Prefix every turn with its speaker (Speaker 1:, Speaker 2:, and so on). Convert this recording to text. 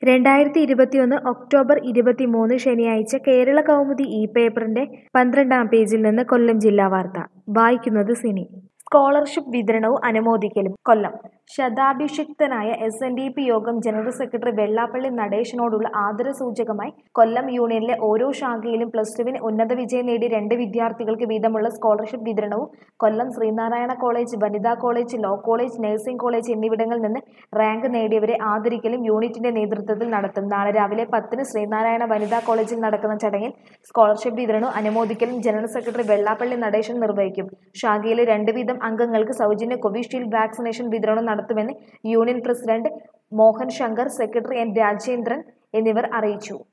Speaker 1: രണ്ടായിരത്തി ഇരുപത്തിയൊന്ന് ഒക്ടോബർ ഇരുപത്തിമൂന്ന് ശനിയാഴ്ച കേരള കൗമുദി ഇ പേപ്പറിന്റെ പന്ത്രണ്ടാം പേജിൽ നിന്ന് കൊല്ലം ജില്ലാ വാർത്ത വായിക്കുന്നത് സിനി സ്കോളർഷിപ്പ് വിതരണവും അനുമോദിക്കലും കൊല്ലം ശതാഭിഷിക്തനായ എസ് എൻ ഡി പി യോഗം ജനറൽ സെക്രട്ടറി വെള്ളാപ്പള്ളി നടേശനോടുള്ള ആദരസൂചകമായി കൊല്ലം യൂണിയനിലെ ഓരോ ശാഖയിലും പ്ലസ് ടുവിന് ഉന്നത വിജയം നേടിയ രണ്ട് വിദ്യാർത്ഥികൾക്ക് വീതമുള്ള സ്കോളർഷിപ്പ് വിതരണവും കൊല്ലം ശ്രീനാരായണ കോളേജ് വനിതാ college law college nursing college എന്നിവിടങ്ങളിൽ നിന്ന് റാങ്ക് നേടിയവരെ ആദരിക്കലും യൂണിറ്റിന്റെ നേതൃത്വത്തിൽ നടത്തും നാളെ രാവിലെ പത്തിന് ശ്രീനാരായണ വനിതാ കോളേജിൽ നടക്കുന്ന ചടങ്ങിൽ സ്കോളർഷിപ്പ് വിതരണവും അനുമോദിക്കലും ജനറൽ സെക്രട്ടറി വെള്ളാപ്പള്ളി നടേശൻ നിർവഹിക്കും ശാഖയിലെ രണ്ട് വീതം അംഗങ്ങൾക്ക് സൗജന്യ കോവിഷീൽഡ് വാക്സിനേഷൻ വിതരണം നടത്തുമെന്ന് union president Mohan Shankar secretary N Rajendran എന്നിവർ അറിയിച്ചു